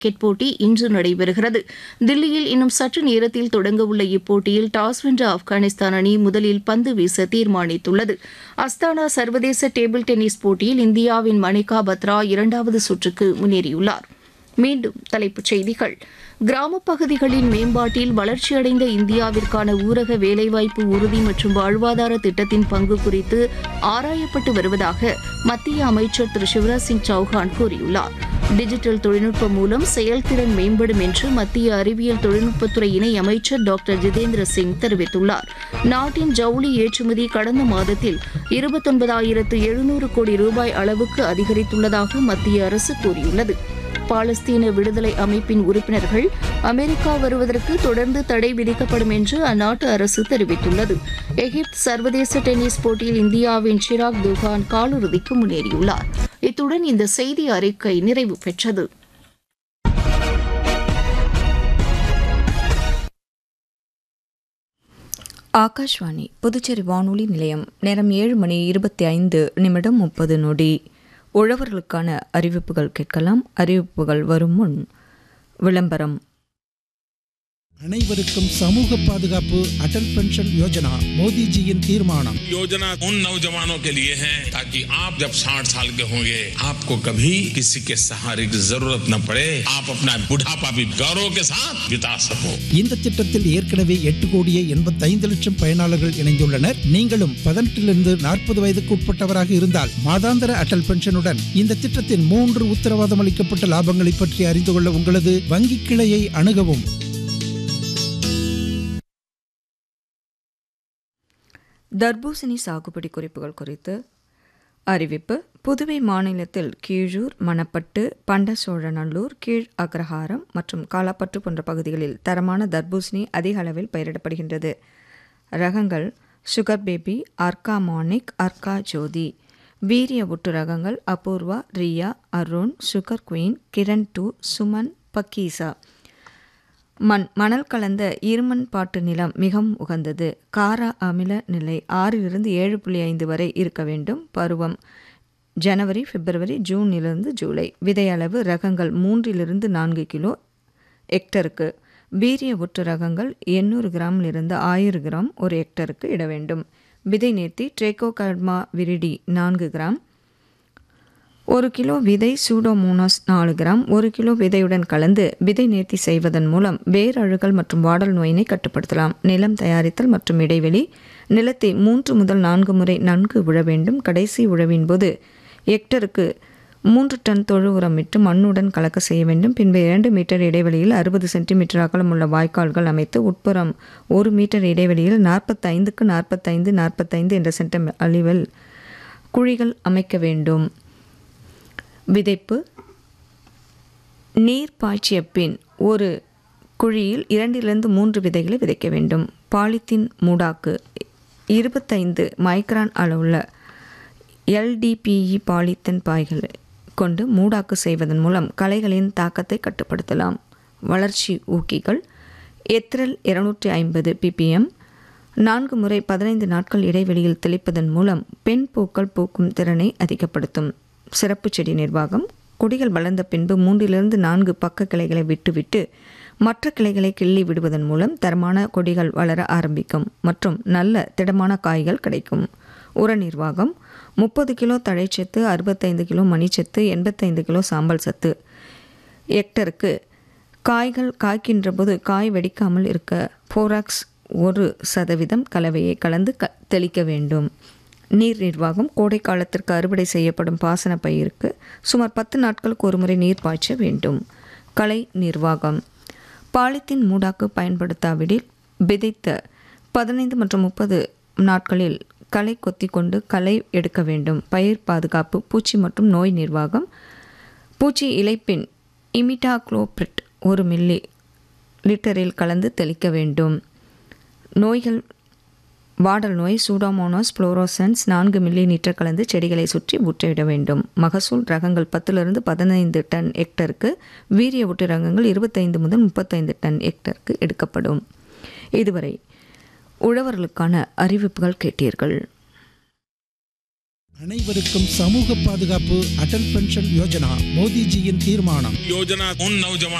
cricket போட்டி இன்று நடைபெறுகிறது தில்லியில் இன்னும் சற்று நேரத்தில் தொடங்கவுள்ள இப்போட்டியில் டாஸ் வென்ற ஆப்கானிஸ்தான் அணி முதலில் பந்து வீச தீர்மானித்துள்ளது அஸ்தானா சர்வதேச டேபிள் டென்னிஸ் போட்டியில் இந்தியாவின் மணிகா பத்ரா இரண்டாவது சுற்றுக்கு முன்னேறியுள்ளார் மீண்டும் தலைப்புச் செய்திகள் கிராமப் பகுதிகளின் மேம்பாட்டில் வளர்ச்சியடைந்த இந்தியாவிற்கான ஊரக வேலைவாய்ப்பு உறுதி மற்றும் வாழ்வாதார திட்டத்தின் பங்கு குறித்து ஆராயப்பட்டு வருவதாக மத்திய அமைச்சர் திரு சிவராஜ் சிங் சௌஹான் கூறியுள்ளார் டிஜிட்டல் தொழில்நுட்பம் மூலம் செயல்திறன் மேம்படும் என்று மத்திய அறிவியல் தொழில்நுட்பத்துறை இணை அமைச்சர் டாக்டர் ஜிதேந்திர சிங் தெரிவித்துள்ளார் நாட்டின் ஜவுளி ஏற்றுமதி கடந்த மாதத்தில் இருபத்தொன்பதாயிரத்து எழுநூறு கோடி ரூபாய் அளவுக்கு அதிகரித்துள்ளதாக மத்திய அரசு கூறியுள்ளது பாலஸ்தீன விடுதலை அமைப்பின் உறுப்பினர்கள் அமெரிக்கா வருவதற்கு தொடர்ந்து தடை விதிக்கப்படும் என்று அந்நாட்டு அரசு தெரிவித்துள்ளது எகிப்து சர்வதேச டென்னிஸ் போட்டியில் இந்தியாவின் ஷிராக் துகான் காலிறுதிக்கு முன்னேறியுள்ளார் இத்துடன் இந்த செய்தி அறிக்கை நிறைவு பெற்றது ஆகாஷ்வாணி புதுச்சேரி வானொலி நிலையம் நேரம் ஏழு மணி இருபத்தி ஐந்து நிமிடம் முப்பது நொடி உழவர்களுக்கான அறிவிப்புகள் கேட்கலாம் அறிவிப்புகள் வரும் முன் விளம்பரம் அனைவருக்கும் சமூக பாதுகாப்பு அடல் பென்ஷன் யோஜனா மோடிஜியின் தீர்மானம் योजना उन नौजवानों के लिए है ताकि आप जब 60 साल के होंगे आपको कभी किसी के सहारे की जरूरत न पड़े आप अपना बुढ़ापा भी गौरव के साथ बिता सको இந்த திட்டத்தில் ஏற்கனவே எட்டு கோடியே எண்பத்தைந்து லட்சம் பயனாளர்கள் இணைந்துள்ளனர் நீங்களும் பதினெட்டிலிருந்து நாற்பது வயதுக்கு உட்பட்டவராக இருந்தால் மாதாந்திர அடல் பென்ஷனுடன் இந்த திட்டத்தின் மூன்று உத்தரவாதம் அளிக்கப்பட்ட லாபங்களை பற்றி அறிந்து கொள்ள உங்களது வங்கி கிளையை அணுகவும் தர்பூசணி சாகுபடி குறிப்புகள் குறித்து அறிவிப்பு புதுவை மாநிலத்தில் கீழூர் மணப்பட்டு பண்டசோழநல்லூர் கீழ் அக்ரஹாரம் மற்றும் காலாப்பற்று போன்ற பகுதிகளில் தரமான தர்பூசணி அதிக அளவில் பயிரிடப்படுகின்றது ரகங்கள் சுகர் பேபி அர்கா மானிக் அர்கா ஜோதி வீரிய ஒட்டு ரகங்கள் Apoorva Riya Arun sugar queen Kiran two Suman Pakeezah மண் மணல் கலந்த இருமண் பாட்டு நிலம் மிகவும் உகந்தது கார அமில நிலை ஆறிலிருந்து ஏழு புள்ளி ஐந்து வரை இருக்க வேண்டும் பருவம் ஜனவரி பிப்ரவரி ஜூனிலிருந்து ஜூலை விதை அளவு ரகங்கள் மூன்றிலிருந்து நான்கு கிலோ ஹெக்டருக்கு வீரிய ஒட்டு ரகங்கள் எண்ணூறு கிராமிலிருந்து ஆயிரம் கிராம் ஒரு ஹெக்டருக்கு இட வேண்டும் விதை நேர்த்தி ட்ரேகோகர்மா விரிடி நான்கு கிராம் ஒரு கிலோ விதை சூடோமோனாஸ் நாலு கிராம் ஒரு கிலோ விதையுடன் கலந்து விதை நேர்த்தி செய்வதன் மூலம் வேர் அழுகல் மற்றும் வாடல் நோயினை கட்டுப்படுத்தலாம் நிலம் தயாரித்தல் மற்றும் இடைவெளி நிலத்தை மூன்று முதல் நான்கு முறை நன்கு உழ வேண்டும் கடைசி உழவின் போது ஹெக்டருக்கு மூன்று டன் தொழு உரம் இட்டு மண்ணுடன் கலக்க செய்ய வேண்டும் பின்பு இரண்டு மீட்டர் இடைவெளியில் அறுபது சென்டிமீட்டர் அகலமுள்ள வாய்க்கால்கள் அமைத்து உட்புறம் ஒரு மீட்டர் இடைவெளியில் நாற்பத்தைந்துக்கு நாற்பத்தைந்து நாற்பத்தைந்து என்ற சென்டிமீ அளவில் குழிகள் அமைக்க வேண்டும் விதைப்பு நீர் பாய்ச்சிய பின் ஒரு குழியில் இரண்டிலிருந்து மூன்று விதைகளை விதைக்க வேண்டும் பாலித்தீன் மூடாக்கு இருபத்தைந்து மைக்ரான் அளவுள்ள எல்டிபிஇ பாலித்தீன் பாய்கள் கொண்டு மூடாக்கு செய்வதன் மூலம் களைகளின் தாக்கத்தை கட்டுப்படுத்தலாம் வளர்ச்சி ஊக்கிகள் எத்திரல் இருநூற்றி ஐம்பது பிபிஎம் நான்கு முறை பதினைந்து நாட்கள் இடைவெளியில் தெளிப்பதன் மூலம் பெண் பூக்கள் பூக்கும் திறனை அதிகப்படுத்தும் சிறப்பு செடி நிர்வாகம் கொடிகள் வளர்ந்த பின்பு மூன்றிலிருந்து நான்கு பக்க கிளைகளை விட்டுவிட்டு மற்ற கிளைகளை கிள்ளி விடுவதன் மூலம் தரமான கொடிகள் வளர ஆரம்பிக்கும் மற்றும் நல்ல திடமான காய்கள் கிடைக்கும் உர நிர்வாகம் முப்பது கிலோ தழைச்சத்து அறுபத்தைந்து கிலோ மணிச்சத்து எண்பத்தைந்து கிலோ சாம்பல் சத்து ஹெக்டருக்கு காய்கள் காய்க்கின்ற போது காய் வெடிக்காமல் இருக்க போராக்ஸ் ஒரு சதவீதம் கலவையை கலந்து க தெளிக்க வேண்டும் நீர் நிர்வாகம் கோடை காலத்திற்கு அறுவடை செய்யப்படும் பாசன பயிருக்கு சுமார் பத்து நாட்களுக்கு ஒருமுறை நீர் பாய்ச்ச வேண்டும் கலை நிர்வாகம் பாலித்தீன் மூடாக்கு பயன்படுத்தாவிடில் விதைத்த பதினைந்து மற்றும் முப்பது நாட்களில் களை கொத்தி கொண்டு களை எடுக்க வேண்டும் பயிர் பாதுகாப்பு பூச்சி மற்றும் நோய் நிர்வாகம் பூச்சி இலைப்பின் இமிடாக்ளோபிரிட் ஒரு மில்லி லிட்டரில் கலந்து தெளிக்க வேண்டும் நோய்கள் வாடல் நோய் சூடாமோனாஸ் புளோரோசன்ஸ் நான்கு மில்லி லிட்டர் கலந்து செடிகளை சுற்றி ஊற்றிவிட வேண்டும் மகசூல் ரகங்கள் பத்திலிருந்து பதினைந்து டன் ஹெக்டருக்கு வீரிய ஒட்டு ரகங்கள் இருபத்தைந்து முதல் முப்பத்தைந்து டன் ஹெக்டருக்கு எடுக்கப்படும் இதுவரை உழவர்களுக்கான அறிவிப்புகள் கேட்டீர்கள் அனைவருக்கும் சமூக பாதுகாப்பு அடல் பென்ஷன் யோஜனா மோடிஜியின் தீர்மானம் योजना उन नौजवान